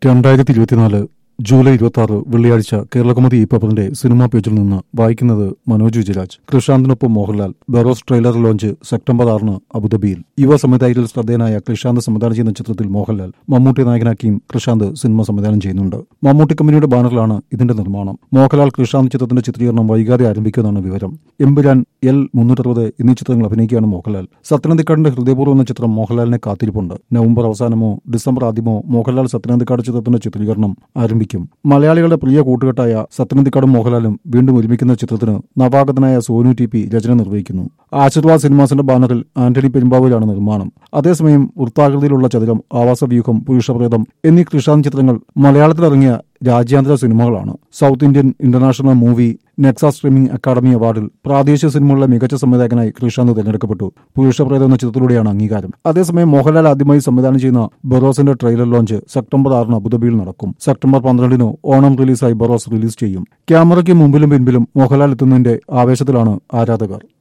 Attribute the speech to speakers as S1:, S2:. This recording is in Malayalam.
S1: രണ്ടായിരത്തി ഇരുപത്തിനാല് ജൂലൈ ഇരുപത്തി ആറ് വെള്ളിയാഴ്ച കേരളകൗമുദി ഈ പേപ്പറിന്റെ സിനിമാ പേജിൽ നിന്ന് വായിക്കുന്നത് മനോജ് വിജയരാജ് കൃഷാന്തിനൊപ്പം Mohanlal Barroz trailer launch September ആറിന് അബുദാബിയിൽ യുവ സംവിധായകരിൽ ശ്രദ്ധേയനായ കൃഷാന്ത് സംവിധാനം ചെയ്യുന്ന ചിത്രത്തിൽ മോഹൻലാൽ മമ്മൂട്ടി നായകനാക്കിയും കൃഷാന്ത് സിനിമ സംവിധാനം ചെയ്യുന്നുണ്ട് മമ്മൂട്ടി കമ്പനിയുടെ ബാനറിലാണ് ഇതിന്റെ നിർമ്മാണം മോഹൻലാൽ കൃഷാന്ത് ചിത്രത്തിന്റെ ചിത്രീകരണം വൈകാതെ ആരംഭിക്കുമെന്നാണ് വിവരം എമ്പുരാൻ എൽ മുന്നൂറ്ററുപത് എന്നീ ചിത്രങ്ങൾ അഭിനയിക്കുകയാണ് മോഹൻലാൽ സത്യനന്ദിക്കാടിന്റെ ഹൃദയപൂർവ്വം എന്ന ചിത്രം മോഹൻലാലിനെ കാത്തിരിപ്പുണ്ട് നവംബർ അവസാനമോ ഡിസംബർ ആദ്യമോ മോഹൻലാൽ സത്യനന്ദിക്കാട് ചിത്രത്തിന്റെ ചിത്രീകരണം ആരംഭിക്കും മലയാളികളുടെ പ്രിയ കൂട്ടുകെട്ടായ സത്യനന്ദിക്കാടും മോഹൻലാലും വീണ്ടും ഒരുമിക്കുന്ന ചിത്രത്തിന് നവാഗതനായ സോനു ടി പി രചന നിർവഹിക്കുന്നു ആശീർവാദ് സിനിമാസിന്റെ ബാനറിൽ ആന്റണി പെരുമ്പാവൂരാണ് നിർമ്മാണം അതേസമയം വൃത്താകൃതിയിലുള്ള ചതുരം ആവാസവ്യൂഹം പുരുഷപ്രേതം എന്നീ കൃഷാന്ത് ചിത്രങ്ങൾ മലയാളത്തിലിറങ്ങിയ രാജ്യാന്തര സിനിമകളാണ് സൗത്ത് ഇന്ത്യൻ ഇന്റർനാഷണൽ മൂവി നെക്സ സ്ട്രീമിംഗ് അക്കാദമി അവാർഡിൽ പ്രാദേശിക സിനിമകളിലെ മികച്ച സംവിധായകനായി കൃഷാന്ത് തിരഞ്ഞെടുക്കപ്പെട്ടു പുരുഷപ്രേതം എന്ന ചിത്രത്തിലൂടെയാണ് അംഗീകാരം അതേസമയം മോഹൻലാൽ ആദ്യമായി സംവിധാനം ചെയ്യുന്ന ബൊറോസിന്റെ ട്രെയിലർ ലോഞ്ച് സെപ്റ്റംബർ ആറിന് അബുദാബിയിൽ നടക്കും സെപ്റ്റംബർ പന്ത്രണ്ടിന് ഓണം റിലീസായി ബൊറോസ് റിലീസ് ചെയ്യും ക്യാമറയ്ക്ക് മുമ്പിലും പിൻപിലും മോഹൻലാൽ എത്തുന്നതിന്റെ ആവേശത്തിലാണ് ആരാധകർ